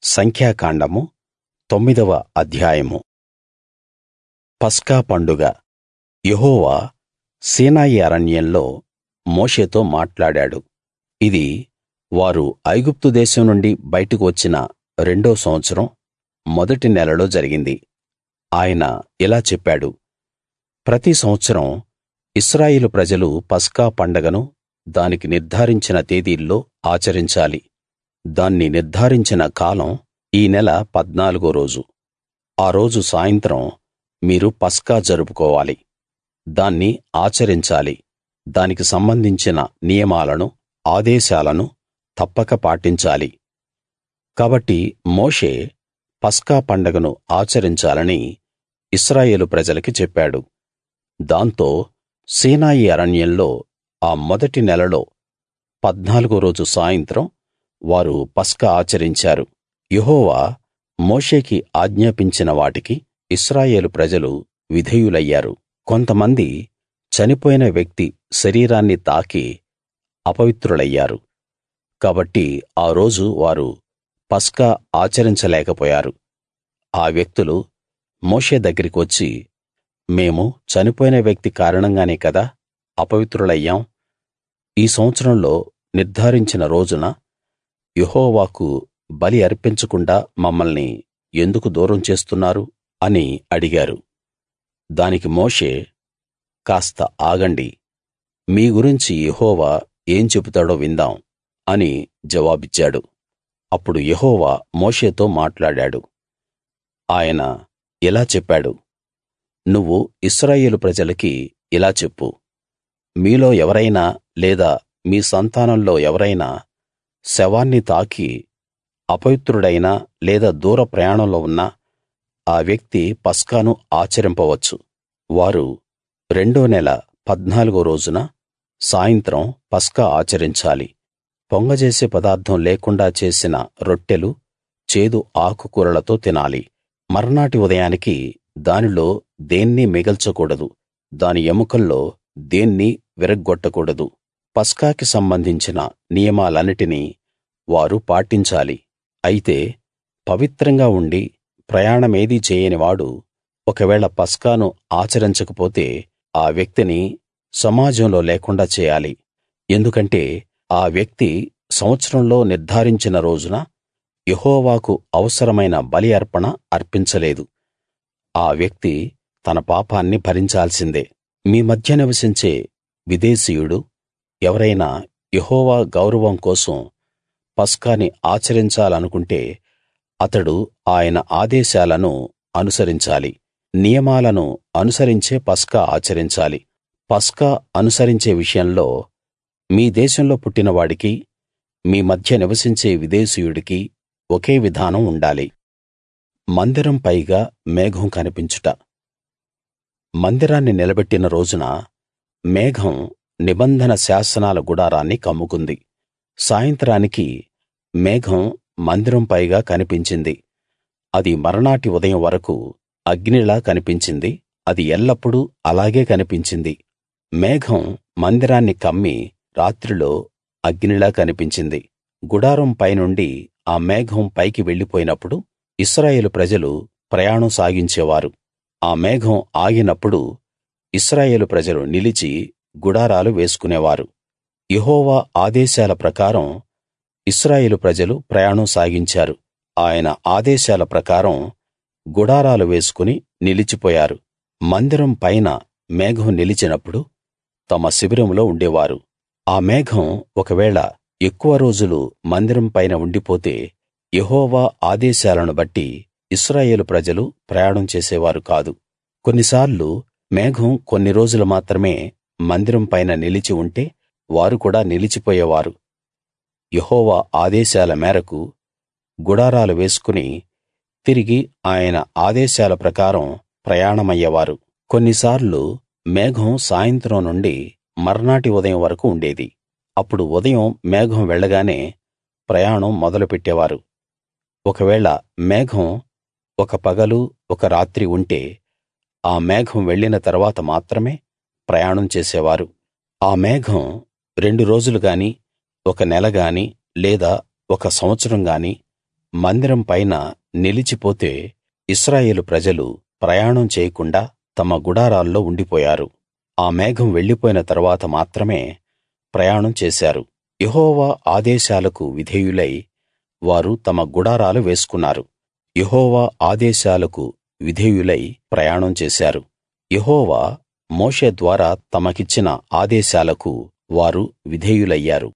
సంఖ్యాకాండము తొమ్మిదవ అధ్యాయము పస్కా పండుగ యెహోవా సీనాయి అరణ్యంలో మోషేతో మాట్లాడాడు ఇది వారు ఐగుప్తు దేశం నుండి బయటకు వచ్చిన రెండో సంవత్సరం మొదటి నెలలో జరిగింది ఆయన ఇలా చెప్పాడు ప్రతి సంవత్సరం ఇశ్రాయేలు ప్రజలు పస్కా పండగను దానికి నిర్ధారించిన తేదీల్లో ఆచరించాలి దాన్ని నిర్ధారించిన కాలం ఈ నెల పద్నాలుగో రోజు ఆ రోజు సాయంత్రం మీరు పస్కా జరుపుకోవాలి దాన్ని ఆచరించాలి దానికి సంబంధించిన నియమాలను ఆదేశాలను తప్పక పాటించాలి కాబట్టి మోషే పస్కా పండగను ఆచరించాలని ఇశ్రాయేలు ప్రజలకి చెప్పాడు దాంతో సీనాయి అరణ్యంలో ఆ మొదటి నెలలో పద్నాలుగో రోజు సాయంత్రం వారు పస్కా ఆచరించారు యెహోవా మోషేకి ఆజ్ఞాపించిన వాటికి ఇశ్రాయేలు ప్రజలు విధేయులయ్యారు కొంతమంది చనిపోయిన వ్యక్తి శరీరాన్ని తాకి అపవిత్రులయ్యారు కాబట్టి ఆ రోజు వారు పస్కా ఆచరించలేకపోయారు ఆ వ్యక్తులు మోషే దగ్గరికి వచ్చి మేము చనిపోయిన వ్యక్తి కారణంగానే కదా అపవిత్రులయ్యాం ఈ సంవత్సరంలో నిర్ధారించిన రోజున యెహోవాకు బలి అర్పించకుండా మమ్మల్ని ఎందుకు దూరం చేస్తున్నారు అని అడిగారు దానికి మోషే కాస్త ఆగండి మీ గురించి యెహోవా ఏం చెబుతాడో విందాం అని జవాబిచ్చాడు అప్పుడు యెహోవా మోషేతో మాట్లాడాడు ఆయన ఇలా చెప్పాడు నువ్వు ఇశ్రాయేలు ప్రజలకి ఇలా చెప్పు మీలో ఎవరైనా లేదా మీ సంతానంలో ఎవరైనా శవాన్ని తాకి అపవిత్రుడైనా లేదా దూర ప్రయాణంలో ఉన్నా ఆ వ్యక్తి పస్కాను ఆచరింపవచ్చు వారు రెండో నెల పద్నాలుగో రోజున సాయంత్రం పస్కా ఆచరించాలి పొంగజేసే పదార్థం లేకుండా చేసిన రొట్టెలు చేదు ఆకుకూరలతో తినాలి మర్నాటి ఉదయానికి దానిలో దేన్నీ మిగల్చకూడదు దాని ఎముకల్లో దేన్నీ విరగ్గొట్టకూడదు పస్కాకి సంబంధించిన నియమాలన్నిటినీ వారు పాటించాలి అయితే పవిత్రంగా ఉండి ప్రయాణమేదీ చేయని వాడు ఒకవేళ పస్కాను ఆచరించకపోతే ఆ వ్యక్తిని సమాజంలో లేకుండా చేయాలి ఎందుకంటే ఆ వ్యక్తి సంవత్సరంలో నిర్ధారించిన రోజున యెహోవాకు అవసరమైన బలి అర్పణ అర్పించలేదు ఆ వ్యక్తి తన పాపాన్ని భరించాల్సిందే మీ మధ్య నివసించే విదేశీయుడు ఎవరైనా యెహోవా గౌరవం కోసం పస్కాని ఆచరించాలనుకుంటే అతడు ఆయన ఆదేశాలను అనుసరించాలి నియమాలను అనుసరించే పస్కా ఆచరించాలి పస్కా అనుసరించే విషయంలో మీ దేశంలో పుట్టిన వాడికి మీ మధ్య నివసించే విదేశీయుడికి ఒకే విధానం ఉండాలి మందిరం పైగా మేఘం కనిపించుట మందిరాన్ని నిలబెట్టిన రోజున మేఘం నిబంధన శాసనాల గుడారాన్ని కమ్ముకుంది సాయంత్రానికి మేఘం మందిరం పైగా కనిపించింది అది మర్నాటి ఉదయం వరకు అగ్నిలా కనిపించింది అది ఎల్లప్పుడూ అలాగే కనిపించింది మేఘం మందిరాన్ని కమ్మి రాత్రిలో అగ్నిలా కనిపించింది గుడారం పైనుండి ఆ మేఘం పైకి వెళ్ళిపోయినప్పుడు ఇశ్రాయేలు ప్రజలు ప్రయాణం సాగించేవారు ఆ మేఘం ఆగినప్పుడు ఇశ్రాయేలు ప్రజలు నిలిచి గుడారాలు వేసుకునేవారు యెహోవా ఆదేశాల ప్రకారం ఇశ్రాయేలు ప్రజలు ప్రయాణం సాగించారు ఆయన ఆదేశాల ప్రకారం గుడారాలు వేసుకుని నిలిచిపోయారు మందిరం పైన మేఘం నిలిచినప్పుడు తమ శిబిరంలో ఉండేవారు ఆ మేఘం ఒకవేళ ఎక్కువ రోజులు మందిరం పైన ఉండిపోతే యెహోవా ఆదేశాలను బట్టి ఇశ్రాయేలు ప్రజలు ప్రయాణం చేసేవారు కాదు కొన్నిసార్లు మేఘం కొన్ని రోజులు మాత్రమే మందిరం పైన నిలిచి ఉంటే వారు కూడా నిలిచిపోయేవారు యెహోవా ఆదేశాల మేరకు గుడారాలు వేసుకుని తిరిగి ఆయన ఆదేశాల ప్రకారం ప్రయాణమయ్యేవారు కొన్నిసార్లు మేఘం సాయంత్రం నుండి మర్నాటి ఉదయం వరకు ఉండేది అప్పుడు ఉదయం మేఘం వెళ్ళగానే ప్రయాణం మొదలు పెట్టేవారు ఒకవేళ మేఘం ఒక పగలు ఒక రాత్రి ఉంటే ఆ మేఘం వెళ్ళిన తరువాత మాత్రమే ప్రయాణం చేసేవారు ఆ మేఘం రెండు రోజులు గాని ఒక నెల గాని లేదా ఒక సంవత్సరం గాని మందిరం పైన నిలిచిపోతే ఇశ్రాయేలు ప్రజలు ప్రయాణం చేయకుండా తమ గుడారాల్లో ఉండిపోయారు ఆ మేఘం వెళ్ళిపోయిన తరువాత మాత్రమే ప్రయాణం చేశారు యెహోవా ఆదేశాలకు విధేయులై వారు తమ గుడారాలు వేసుకున్నారు యెహోవా ఆదేశాలకు విధేయులై ప్రయాణం చేశారు యెహోవా మోషే ద్వారా తమకిచ్చిన ఆదేశాలకు వారు విధేయులయ్యారు